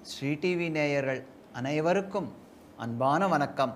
Sri TV நேயர்கள் அனைவருக்கும் அன்பான வணக்கம்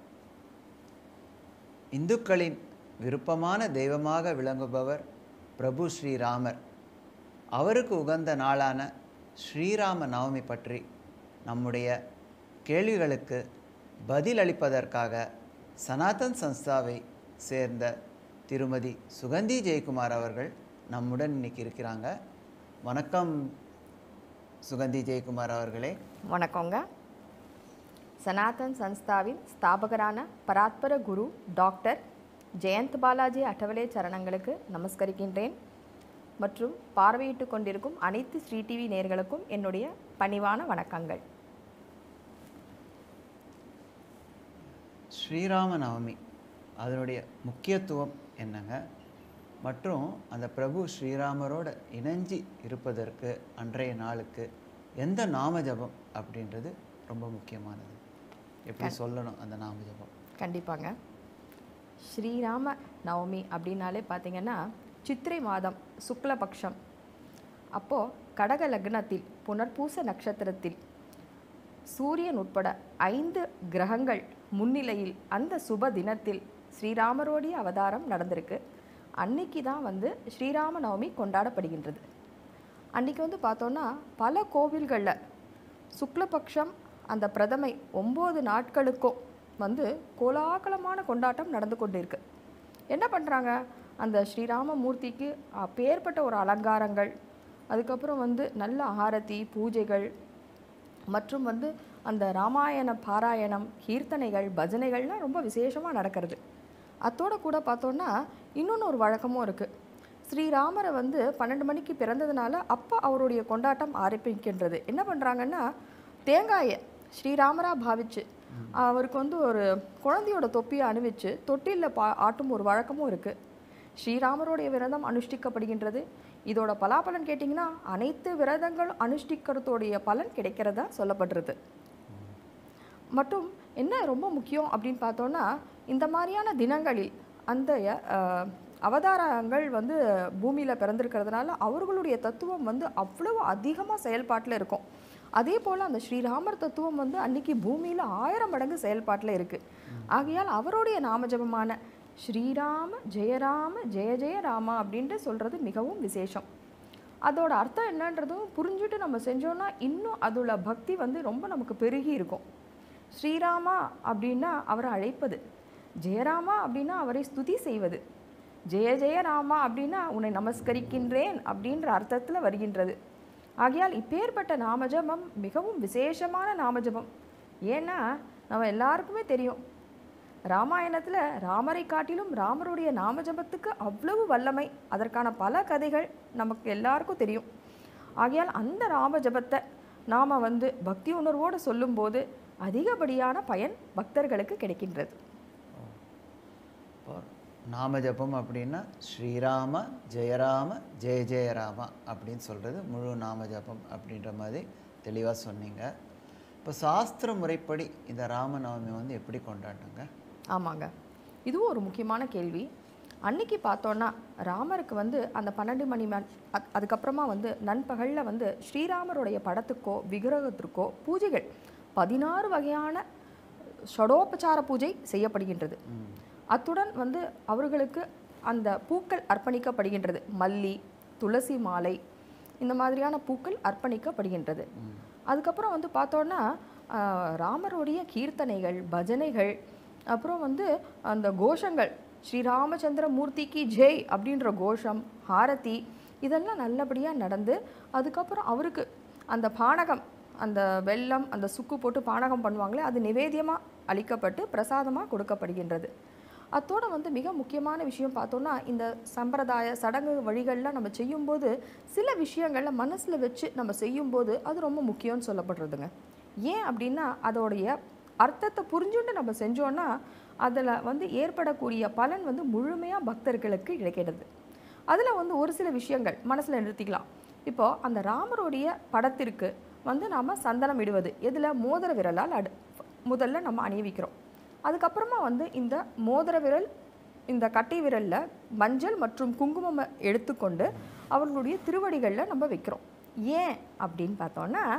இந்துக்களின் விருப்பமான தெய்வமாக விளங்குபவர் பிரபு ஸ்ரீராமர் அவருக்கு உகந்த நாளான ஸ்ரீராம நவமி பற்றி நம்முடைய கேள்விகளுக்கு பதில் அளிப்பதற்காக சனாதன் சன்ஸ்தாவை சேர்ந்த திருமதி சுகந்தி ஜெயக்குமார் அவர்கள் நம்முடன் இன்னைக்கு இருக்கிறாங்க வணக்கம் சுகந்தி ஜெயக்குமார் அவர்களே வணக்கங்க சனாதன் சன்ஸ்தாவின் ஸ்தாபகரான பராத்பர குரு டாக்டர் ஜெயந்த் பாலாஜி அட்டவலே சரணங்களுக்கு நமஸ்கரிக்கின்றேன் மற்றும் பார்வையிட்டு கொண்டிருக்கும் அனைத்து ஸ்ரீ டிவி நேயர்களுக்கும் என்னுடைய பணிவான வணக்கங்கள் ஸ்ரீராம நவமி அதனுடைய முக்கியத்துவம் என்னங்க மற்றும் அந்த பிரபு ஸ்ரீராமரோட இணைஞ்சி இருப்பதற்கு அன்றைய நாளுக்கு எந்த நாம ஜபம் அப்படின்றது ரொம்ப முக்கியமானது எப்படி சொல்லணும் அந்த நாம ஜபம் கண்டிப்பாங்க ஸ்ரீராம நவமி அப்படின்னாலே பார்த்தீங்கன்னா சித்திரை மாதம் சுக்லபக்ஷம் அப்போது கடக லக்னத்தில் புனர்பூச நட்சத்திரத்தில் சூரியன் உட்பட ஐந்து கிரகங்கள் முன்னிலையில் அந்த சுப தினத்தில் ஸ்ரீராமரோடைய அவதாரம் நடந்திருக்கு அன்னைக்கு தான் வந்து ஸ்ரீராம நவமி கொண்டாடப்படுகின்றது அன்னைக்கு வந்து பார்த்தோன்னா பல கோவில்களில் சுக்லபக்ஷம் அந்த பிரதமை ஒம்பது நாட்களுக்கும் வந்து கோலாகலமான கொண்டாட்டம் நடந்து கொண்டிருக்கு என்ன பண்ணுறாங்க அந்த ஸ்ரீராம மூர்த்திக்கு அப்பேற்பட்ட ஒரு அலங்காரங்கள் அதுக்கப்புறம் வந்து நல்ல ஆரத்தி பூஜைகள் மற்றும் வந்து அந்த ராமாயண பாராயணம் கீர்த்தனைகள் பஜனைகள்லாம் ரொம்ப விசேஷமாக நடக்கிறது அத்தோட கூட பார்த்தோன்னா இன்னொன்று ஒரு வழக்கமும் இருக்குது ஸ்ரீராமரை வந்து பன்னெண்டு மணிக்கு பிறந்ததுனால அப்போ அவருடைய கொண்டாட்டம் ஆரம்பிக்கின்றது என்ன பண்ணுறாங்கன்னா தேங்காயை ஸ்ரீராமரா பாவிச்சு அவருக்கு வந்து ஒரு குழந்தையோட தொப்பியை அணிவிச்சு தொட்டிலில் பா ஆட்டும் ஒரு வழக்கமும் இருக்குது ஸ்ரீராமருடைய விரதம் அனுஷ்டிக்கப்படுகின்றது இதோட பலாபலன் கேட்டிங்கன்னா அனைத்து விரதங்கள் அனுஷ்டிக்கிறதோடைய பலன் கிடைக்கிறதா சொல்லப்படுறது மற்றும் என்ன ரொம்ப முக்கியம் அப்படின்னு பார்த்தோன்னா இந்த மாதிரியான தினங்களில் அந்த அஹ், அவதாரங்கள் வந்து பூமியில் பிறந்திருக்கிறதுனால அவர்களுடைய தத்துவம் வந்து அவ்வளவு அதிகமாக செயல்பாட்டில் இருக்கும் அதே போல் அந்த ஸ்ரீராமர் தத்துவம் வந்து அன்னைக்கு பூமியில் ஆயிரம் மடங்கு செயல்பாட்டில் இருக்குது ஆகையால் அவருடைய நாமஜபமான ஸ்ரீராம ஜெயராம ஜெய ஜெய ராமா அப்படின்ட்டு சொல்கிறது மிகவும் விசேஷம் அதோட அர்த்தம் என்னன்றதும் புரிஞ்சுட்டு நம்ம செஞ்சோன்னா இன்னும் அதோட பக்தி வந்து ரொம்ப நமக்கு பெருகி இருக்கும் ஸ்ரீராமா அப்படின்னா அவரை அழைப்பது ஜெயராமா அப்படின்னா அவரை ஸ்துதி செய்வது ஜெய ஜெய ராமா அப்படின்னா உன்னை நமஸ்கரிக்கின்றேன் அப்படின்ற அர்த்தத்தில் வருகின்றது ஆகையால் இப்பேற்பட்ட நாமஜபம் மிகவும் விசேஷமான நாமஜபம் ஏன்னா நம்ம எல்லாருக்குமே தெரியும் ராமாயணத்தில் ராமரை காட்டிலும் ராமருடைய நாமஜபத்துக்கு அவ்வளவு வல்லமை அதற்கான பல கதைகள் நமக்கு எல்லாருக்கும் தெரியும் ஆகையால் அந்த ராமஜபத்தை நாம் வந்து பக்தி உணர்வோடு சொல்லும்போது அதிகப்படியான பயன் பக்தர்களுக்கு கிடைக்கின்றது இப்போ நாம ஜபம் அப்படின்னா ஸ்ரீராம ஜெயராம ஜெய ஜெயராம அப்படின்னு சொல்கிறது முழு நாம ஜபம் அப்படின்ற மாதிரி தெளிவாக சொன்னீங்க இப்போ சாஸ்திர முறைப்படி இந்த ராமநவமி வந்து எப்படி கொண்டாடுங்க ஆமாங்க இதுவும் ஒரு முக்கியமான கேள்வி அன்னைக்கு பார்த்தோன்னா ராமருக்கு வந்து அந்த பன்னெண்டு மணி மண் அத்- அதுக்கப்புறமா வந்து நண்பகலில் வந்து ஸ்ரீராமருடைய படத்துக்கோ விக்கிரகத்திற்கோ பூஜைகள் பதினாறு வகையான ஷடோபச்சார பூஜை செய்யப்படுகின்றது அத்துடன் வந்து அவர்களுக்கு அந்த பூக்கள் அர்ப்பணிக்கப்படுகின்றது மல்லி துளசி மாலை இந்த மாதிரியான பூக்கள் அர்ப்பணிக்கப்படுகின்றது அதுக்கப்புறம் வந்து பார்த்தோன்னா ஆஹ், ராமருடைய கீர்த்தனைகள் பஜனைகள் அப்புறம் வந்து அந்த கோஷங்கள் ஸ்ரீராமச்சந்திர மூர்த்திக்கு ஜெய் அப்படின்ற கோஷம் ஹாரதி இதெல்லாம் நல்லபடியாக நடந்து அதுக்கப்புறம் அவருக்கு அந்த பானகம் அந்த வெல்லம் அந்த சுக்கு போட்டு பானகம் பண்ணுவாங்களே அது நிவேத்தியமாக அளிக்கப்பட்டு பிரசாதமாக கொடுக்கப்படுகின்றது அத்தோட வந்து மிக முக்கியமான விஷயம் பார்த்தோன்னா இந்த சம்பிரதாய சடங்கு வழிகளில் நம்ம செய்யும்போது சில விஷயங்களை மனசில் வச்சு நம்ம செய்யும்போது அது ரொம்ப முக்கியம்னு சொல்லப்படுறதுங்க ஏன் அப்படின்னா அதோடைய அர்த்தத்தை புரிஞ்சுட்டு நம்ம செஞ்சோன்னா அதில் வந்து ஏற்படக்கூடிய பலன் வந்து முழுமையாக பக்தர்களுக்கு கிடைக்கிறது அதில் வந்து ஒரு சில விஷயங்கள் மனசில் நிறுத்திக்கலாம் இப்போ அந்த ராமருடைய படத்திற்கு வந்து நாம் சந்தனம் இடுவது எதில் மோதிர விரலால் அடு முதல்ல நம்ம அணிவிக்கிறோம் அதுக்கப்புறமா வந்து இந்த மோதிர விரல் இந்த கட்டை விரலில் மஞ்சள் மற்றும் குங்குமம் எடுத்துக்கொண்டு அவர்களுடைய திருவடிகளில் நம்ம வைக்கிறோம் ஏன் அப்படின்னு பார்த்தோன்னா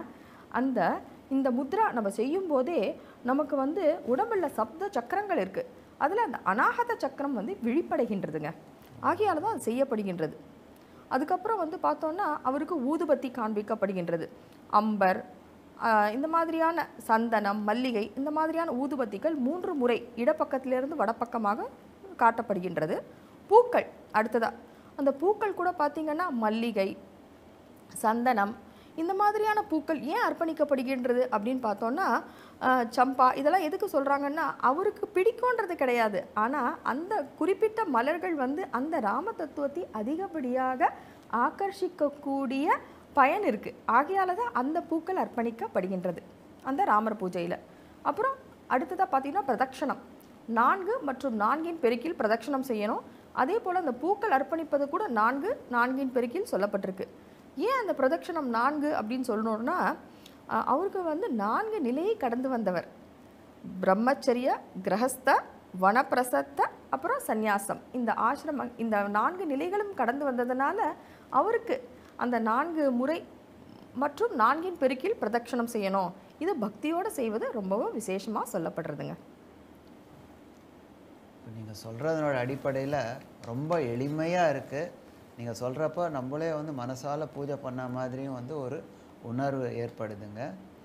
அந்த இந்த முத்ரா நம்ம செய்யும் போதே நமக்கு வந்து உடம்புல சப்த சக்கரங்கள் இருக்குது அதில் அந்த அநாகத சக்கரம் வந்து விழிப்படைகின்றதுங்க ஆகையால தான் அது செய்யப்படுகின்றது அதுக்கப்புறம் வந்து பார்த்தோன்னா அவருக்கு ஊதுபத்தி காண்பிக்கப்படுகின்றது அம்பர் ஆஹ், இந்த மாதிரியான சந்தனம் மல்லிகை இந்த மாதிரியான ஊதுபத்திகள் மூன்று முறை இடப்பக்கத்திலிருந்து வடப்பக்கமாக காட்டப்படுகின்றது பூக்கள் அடுத்ததா அந்த பூக்கள் கூட பார்த்தீங்கன்னா மல்லிகை சந்தனம் இந்த மாதிரியான பூக்கள் ஏன் அர்ப்பணிக்கப்படுகின்றது அப்படின்னு பார்த்தோன்னா ஆஹ், சம்பா இதெல்லாம் எதுக்கு சொல்கிறாங்கன்னா அவருக்கு பிடிக்கும்ன்றது கிடையாது ஆனால் அந்த குறிப்பிட்ட மலர்கள் வந்து அந்த ராம தத்துவத்தை அதிகப்படியாக ஆகர்ஷிக்கக்கூடிய பயன் இருக்குது ஆகையால தான் அந்த பூக்கள் அர்ப்பணிக்கப்படுகின்றது அந்த ராமர் பூஜையில் அப்புறம் அடுத்ததாக பார்த்தீங்கன்னா பிரதட்சணம் நான்கு மற்றும் நான்கின் பெருக்கில் பிரதட்சணம் செய்யணும் அதே போல் அந்த பூக்கள் அர்ப்பணிப்பது கூட நான்கு நான்கின் பெருக்கில் சொல்லப்பட்டிருக்கு ஏன் அந்த பிரதட்சணம் நான்கு அப்படின்னு சொல்லணும்னா அஹ், அவருக்கு வந்து நான்கு நிலையை கடந்து வந்தவர் பிரம்மச்சரிய கிரகஸ்த வனப்பிரசத்த அப்புறம் சந்நியாசம் இந்த ஆசிரம இந்த நான்கு நிலைகளும் கடந்து வந்ததுனால அவருக்கு அந்த நான்கு முறை மற்றும் நான்கின் பெருக்கில் பிரதட்சணம் செய்யணும் இது பக்தியோடு செய்வது ரொம்பவும் விசேஷமாக சொல்லப்படுறதுங்க இப்போ நீங்கள் சொல்கிறதனோட அடிப்படையில் ரொம்ப எளிமையாக இருக்குது நீங்கள் சொல்கிறப்போ நம்மளே வந்து மனசால பூஜை பண்ண மாதிரியும் வந்து ஒரு உணர்வு ஏற்படுதுங்க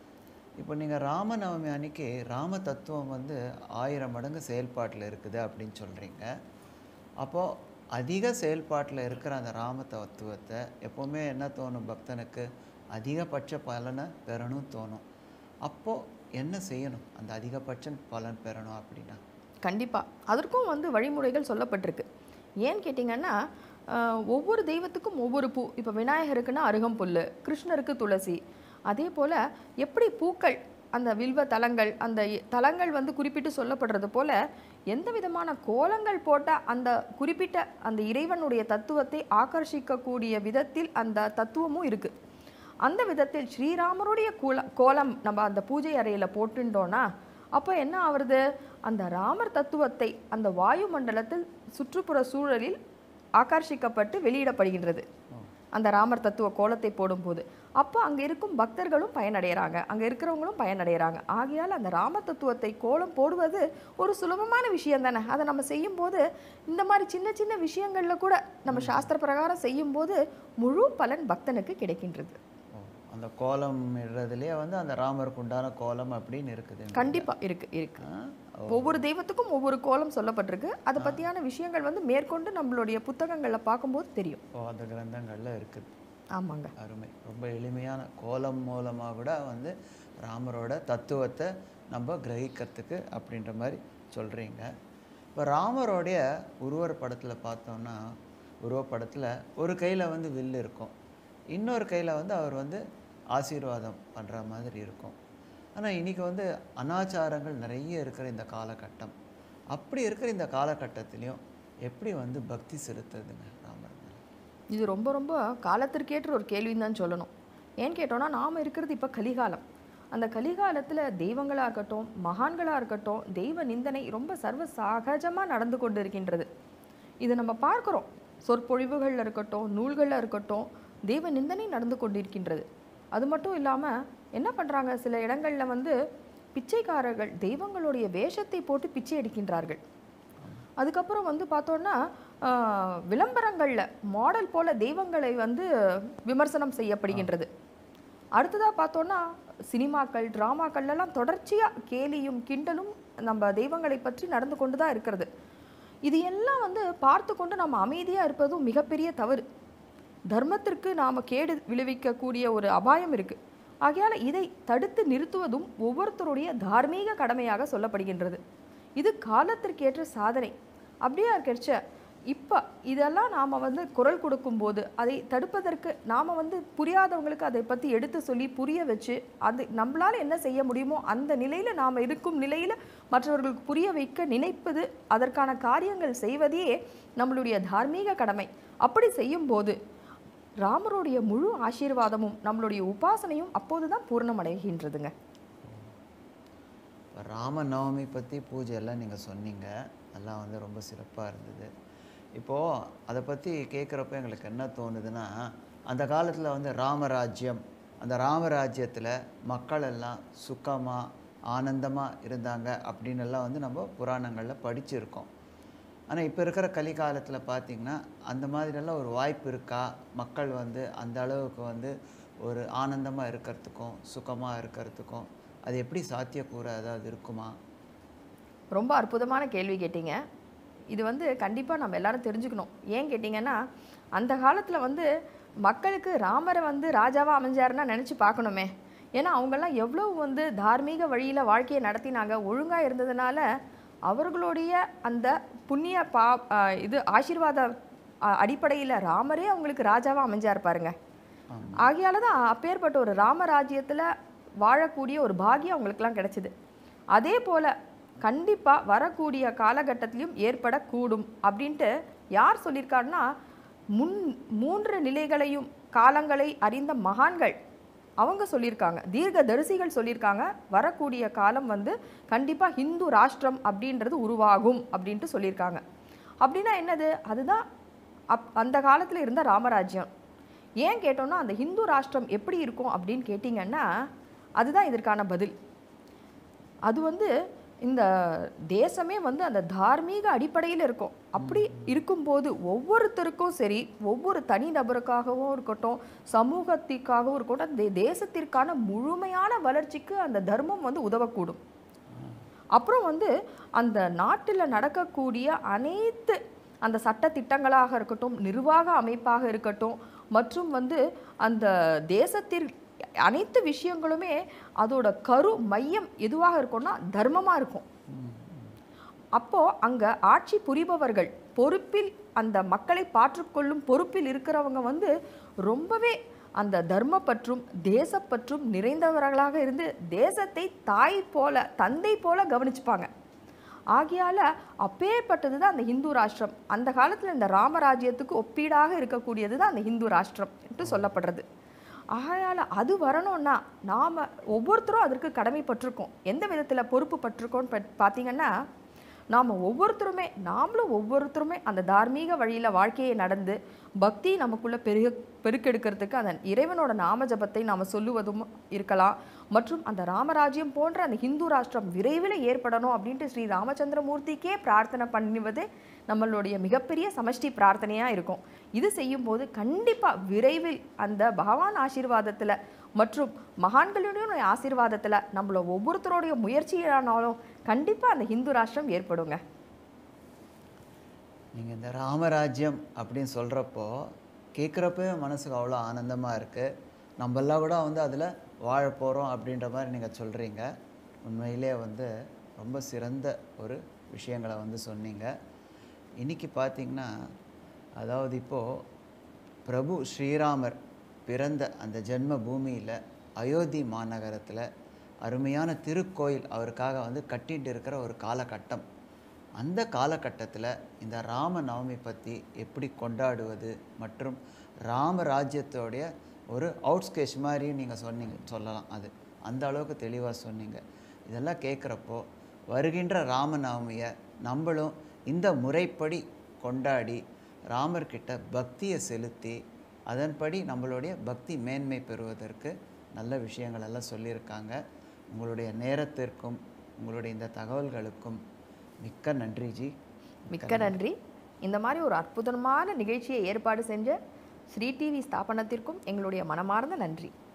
இப்போ நீங்கள் ராமநவமி அன்னைக்கு ராம தத்துவம் வந்து ஆயிரம் மடங்கு செயல்பாட்டில் இருக்குது அப்படின்னு சொல்கிறீங்க அப்போது அதிக செயல்பாட்டில் இருக்கிற அந்த ராம தத்துவத்தை எப்போவுமே என்ன தோணும் பக்தனுக்கு அதிகபட்ச பலனை பெறணும் தோணும் அப்போது என்ன செய்யணும் அந்த அதிகபட்ச பலன் பெறணும் அப்படின்னா கண்டிப்பாக அதற்கும் வந்து வழிமுறைகள் சொல்லப்பட்டிருக்கு ஏன்னு கேட்டிங்கன்னா ஆஹ், ஒவ்வொரு தெய்வத்துக்கும் ஒவ்வொரு பூ இப்போ விநாயகருக்குன்னா அருகம்புல் கிருஷ்ணருக்கு துளசி அதே போல் எப்படி பூக்கள் அந்த வில்வ தலங்கள் அந்த இ- தலங்கள் வந்து குறிப்பிட்டு சொல்லப்படுறது போல் எந்த விதமான கோலங்கள் போட்டால் அந்த குறிப்பிட்ட அந்த இறைவனுடைய தத்துவத்தை ஆகர்ஷிக்கக்கூடிய விதத்தில் அந்த தத்துவமும் இருக்குது அந்த விதத்தில் ஸ்ரீராமருடைய கூல கோலம் நம்ம அந்த பூஜை அறையில் போட்டுட்டோன்னா அப்போ என்ன ஆகுறது அந்த ராமர் தத்துவத்தை அந்த வாயு மண்டலத்தில் சுற்றுப்புற சூழலில் ஆகர்ஷிக்கப்பட்டு வெளியிடப்படுகின்றது அந்த ராமர் தத்துவ கோலத்தை போடும்போது அப்போ அங்கே இருக்கும் பக்தர்களும் பயனடைகிறாங்க அங்கே இருக்கிறவங்களும் பயனடைகிறாங்க ஆகையால் அந்த ராம தத்துவத்தை கோலம் போடுவது ஒரு சுலபமான விஷயம் தானே அதை நம்ம செய்யும்போது இந்த மாதிரி சின்ன சின்ன விஷயங்களில் கூட நம்ம சாஸ்திர பிரகாரம் செய்யும்போது முழு பலன் பக்தனுக்கு கிடைக்கின்றது ஓ, அந்த கோலம் இடுறதுலேயே வந்து அந்த ராமருக்கு உண்டான கோலம் அப்படின்னு இருக்குது கண்டிப்பா இருக்கு இருக்கு ஆ? ஓ, ஒவ்வொரு தெய்வத்துக்கும் ஒவ்வொரு கோலம் சொல்லப்பட்டிருக்கு அதை பத்தியான விஷயங்கள் வந்து மேற்கொண்டு நம்மளுடைய புத்தகங்கள்ல பார்க்கும்போது தெரியும் ஓ அந்த கிரந்தங்களில் இருக்குது ஆமாங்க அருமை ரொம்ப எளிமையான கோலம் மூலமாக கூட வந்து ராமரோட தத்துவத்தை நம்ம கிரகிக்கிறதுக்கு அப்படின்ற மாதிரி சொல்கிறீங்க இப்போ ராமரோடைய உருவர் படத்தில் பார்த்தோம்னா உருவப்படத்தில் ஒரு கையில் வந்து வில் இருக்கும் இன்னொரு கையில் வந்து அவர் வந்து ஆசீர்வாதம் பண்ணுற மாதிரி இருக்கும் ஆனால் இன்றைக்கி வந்து அனாச்சாரங்கள் நிறைய இருக்கிற இந்த காலகட்டம் அப்படி இருக்கிற இந்த காலகட்டத்திலையும் எப்படி வந்து பக்தி செலுத்துறதுங்க ராமர் மேல? இது ரொம்ப ரொம்ப காலத்திற்கேற்ற ஒரு கேள்வின்னு தான் சொல்லணும் ஏன்னு கேட்டோம்னா நாம் இருக்கிறது இப்போ கலிகாலம் அந்த கலிகாலத்தில் தெய்வங்களாக இருக்கட்டும் மகான்களாக இருக்கட்டும் தெய்வ நிந்தனை ரொம்ப சர்வ சகஜமாக நடந்து கொண்டு இருக்கின்றது இது நம்ம பார்க்குறோம் சொற்பொழிவுகளில் இருக்கட்டும் நூல்களில் இருக்கட்டும் தெய்வ நிந்தனை நடந்து கொண்டிருக்கின்றது அது மட்டும் இல்லாமல் என்ன பண்ணுறாங்க சில இடங்களில் வந்து பிச்சைக்காரர்கள் தெய்வங்களுடைய வேஷத்தை போட்டு பிச்சை எடுக்கின்றார்கள் அதுக்கப்புறம் வந்து பார்த்தோன்னா விளம்பரங்களில் மாடல் போல தெய்வங்களை வந்து விமர்சனம் செய்யப்படுகின்றது அடுத்ததாக பார்த்தோன்னா சினிமாக்கள் ட்ராமாக்கள்லாம் தொடர்ச்சியாக கேலியும் கிண்டலும் நம்ம தெய்வங்களை பற்றி நடந்து கொண்டு தான் இருக்கிறது இது எல்லாம் வந்து பார்த்து கொண்டு நம்ம அமைதியாக இருப்பதும் மிகப்பெரிய தவறு தர்மத்திற்கு நாம் கேடு விளைவிக்கக்கூடிய ஒரு அபாயம் இருக்குது ஆகையால் இதை தடுத்து நிறுத்துவதும் ஒவ்வொருத்தருடைய தார்மீக கடமையாக சொல்லப்படுகின்றது இது காலத்திற்கேற்ற சாதனை அப்படியே இருக்கிறச்ச இப்போ இதெல்லாம் நாம் வந்து குரல் கொடுக்கும்போது அதை தடுப்பதற்கு நாம் வந்து புரியாதவங்களுக்கு அதை பற்றி எடுத்து சொல்லி புரிய வச்சு அது நம்மளால் என்ன செய்ய முடியுமோ அந்த நிலையில் நாம் இருக்கும் நிலையில் மற்றவர்களுக்கு புரிய வைக்க நினைப்பது அதற்கான காரியங்கள் செய்வதே நம்மளுடைய தார்மீக கடமை அப்படி செய்யும்போது ராமருடைய முழு ஆசீர்வாதமும் நம்மளுடைய உபாசனையும் அப்போதுதான் பூர்ணமடைகின்றதுங்க இப்போ ராமநவமி பற்றி பூஜை எல்லாம் நீங்கள் சொன்னீங்க அதெல்லாம் வந்து ரொம்ப சிறப்பாக இருந்தது இப்போது அதை பற்றி கேட்குறப்ப எங்களுக்கு என்ன தோணுதுன்னா அந்த காலத்தில் வந்து ராமராஜ்யம் அந்த ராமராஜ்யத்தில் மக்கள் எல்லாம் சுகமாக ஆனந்தமாக இருந்தாங்க அப்படின்னு எல்லாம் வந்து நம்ம புராணங்களில் படிச்சிருக்கோம் ஆனால் இப்போ இருக்கிற கலிகாலத்தில் பார்த்திங்கன்னா அந்த மாதிரியெல்லாம் ஒரு வாய்ப்பு இருக்கா மக்கள் வந்து அந்த அளவுக்கு வந்து ஒரு ஆனந்தமாக இருக்கிறதுக்கும் சுகமாக இருக்கிறதுக்கும் அது எப்படி சாத்தியக்கூற ஏதாவது இருக்குமா ரொம்ப அற்புதமான கேள்வி கேட்டீங்க இது வந்து கண்டிப்பாக நம்ம எல்லாரும் தெரிஞ்சுக்கணும் ஏன் கேட்டிங்கன்னா அந்த காலத்தில் வந்து மக்களுக்கு ராமரை வந்து ராஜாவாக அமைஞ்சாருன்னா நினச்சி பார்க்கணுமே ஏன்னா அவங்கெல்லாம் எவ்வளோ வந்து தார்மீக வழியில் வாழ்க்கையை நடத்தினாங்க ஒழுங்காக இருந்ததுனால அவர்களுடைய அந்த புண்ணிய பா ஆ, இது ஆசீர்வாத அடிப்படையில் ராமரே அவங்களுக்கு ராஜாவாக அமைஞ்சார் பாருங்க ஆகையால தான் அப்பேற்பட்ட ஒரு ராமராஜ்யத்தில் வாழக்கூடிய ஒரு பாக்கியம் அவங்களுக்குலாம் கிடைச்சிது அதே போல் கண்டிப்பாக வரக்கூடிய காலகட்டத்திலையும் ஏற்படக்கூடும் அப்படின்ட்டு யார் சொல்லியிருக்காருன்னா முன் மூன்று நிலைகளையும் காலங்களை அறிந்த மகான்கள் அவங்க சொல்லியிருக்காங்க தீர்க்க தரிசிகள் சொல்லியிருக்காங்க வரக்கூடிய காலம் வந்து கண்டிப்பாக ஹிந்து ராஷ்டிரம் அப்படின்றது உருவாகும் அப்படின்ட்டு சொல்லியிருக்காங்க அப்படின்னா என்னது அதுதான் அப் அந்த காலத்தில் இருந்த ராமராஜ்யம் ஏன் கேட்டோம்னா அந்த ஹிந்து ராஷ்டிரம் எப்படி இருக்கும் அப்படின்னு கேட்டிங்கன்னா அதுதான் இதற்கான பதில் அது வந்து இந்த தேசமே வந்து அந்த தார்மீக அடிப்படையில் இருக்கும் அப்படி இருக்கும்போது ஒவ்வொருத்தருக்கும் சரி ஒவ்வொரு தனி நபருக்காகவும் இருக்கட்டும் சமூகத்திற்காகவும் இருக்கட்டும் தே- தேசத்திற்கான முழுமையான வளர்ச்சிக்கு அந்த தர்மம் வந்து உதவக்கூடும் அப்புறம் வந்து அந்த நாட்டில் நடக்கக்கூடிய அனைத்து அந்த சட்ட திட்டங்களாக இருக்கட்டும் நிர்வாக அமைப்பாக இருக்கட்டும் மற்றும் வந்து அந்த தேசத்தில் அனைத்து விஷயங்களுமே அதோட கரு மையம் எதுவாக இருக்கும்னா தர்மமாக இருக்கும் அப்போ அங்க ஆட்சி புரிபவர்கள் பொறுப்பில் அந்த மக்களை பாற்றுக்கொள்ளும் பொறுப்பில் இருக்கிறவங்க வந்து ரொம்பவே அந்த தர்ம பற்றும் தேசப்பற்றும் நிறைந்தவர்களாக இருந்து தேசத்தை தாய் போல தந்தை போல கவனிச்சுப்பாங்க ஆகையால அப்பேற்பட்டது தான் அந்த ஹிந்து ராஷ்டிரம் அந்த காலத்தில் இந்த ராமராஜ்யத்துக்கு ஒப்பீடாக இருக்கக்கூடியது தான் அந்த ஹிந்து ராஷ்டிரம் என்று சொல்லப்படுறது ஆகையால் அது வரணும்னா நாம் ஒவ்வொருத்தரும் அதற்கு கடமைப்பட்டிருக்கோம் எந்த விதத்தில் பொறுப்பு பட்டிருக்கோம்னு பட்- பார்த்தீங்கன்னா நாம் ஒவ்வொருத்தருமே நாமளும் ஒவ்வொருத்தருமே அந்த தார்மீக வழியில் வாழ்க்கையை நடந்து பக்தி நமக்குள்ளே பெருக பெருக்கெடுக்கிறதுக்கு அந்த இறைவனோட நாம ஜபத்தை நாம் சொல்லுவதும் இருக்கலாம் மற்றும் அந்த ராமராஜ்யம் போன்ற அந்த ஹிந்து ராஷ்டிரம் விரைவில் ஏற்படணும் அப்படின்ட்டு ஸ்ரீ ராமச்சந்திரமூர்த்திக்கே பிரார்த்தனை பண்ணுவது நம்மளுடைய மிகப்பெரிய சமஷ்டி பிரார்த்தனையாக இருக்கும் இது செய்யும்போது கண்டிப்பாக விரைவில் அந்த பகவான் ஆசீர்வாதத்தில் மற்றும் மகான்களுடைய ஆசீர்வாதத்தில் நம்மள ஒவ்வொருத்தருடைய முயற்சியானாலும் கண்டிப்பாக அந்த ஹிந்து ராஷ்டிரம் ஏற்படுங்க நீங்கள் இந்த ராமராஜ்யம் அப்படின்னு சொல்கிறப்போ கேட்குறப்பவே மனசுக்கு அவ்வளோ ஆனந்தமாக இருக்குது நம்மெல்லாம் கூட வந்து அதில் வாழ போகிறோம் அப்படின்ற மாதிரி நீங்கள் சொல்கிறீங்க உண்மையிலே வந்து ரொம்ப சிறந்த ஒரு விஷயங்களை வந்து சொன்னீங்க இன்னைக்கு பார்த்தீங்கன்னா அதாவது இப்போது பிரபு ஸ்ரீராமர் பிறந்த அந்த ஜென்ம பூமியில் அயோத்தி மாநகரத்தில் அருமையான திருக்கோயில் அவருக்காக வந்து கட்டிட்டு இருக்கிற ஒரு காலகட்டம் அந்த காலகட்டத்தில் இந்த ராம நவமி பற்றி எப்படி கொண்டாடுவது மற்றும் ராமராஜ்யத்தோடைய ஒரு அவுட்ஸ்கேஷ் மாதிரி நீங்கள் சொன்னீங்க சொல்லலாம் அது அந்த அளவுக்கு தெளிவாக சொன்னீங்க இதெல்லாம் கேட்குறப்போ வருகின்ற ராமநவமியை நம்மளும் இந்த முறைப்படி கொண்டாடி ராமர்கிட்ட பக்தியை செலுத்தி அதன்படி நம்மளுடைய பக்தி மேன்மை பெறுவதற்கு நல்ல விஷயங்கள் எல்லாம் சொல்லியிருக்காங்க உங்களுடைய நேரத்திற்கும் உங்களுடைய இந்த தகவல்களுக்கும் மிக்க நன்றி ஜி மிக்க நன்றி இந்த மாதிரி ஒரு அற்புதமான நிகழ்ச்சியை ஏற்பாடு செஞ்ச ஸ்ரீ டிவி ஸ்தாபனத்திற்கும் எங்களுடைய மனமார்ந்த நன்றி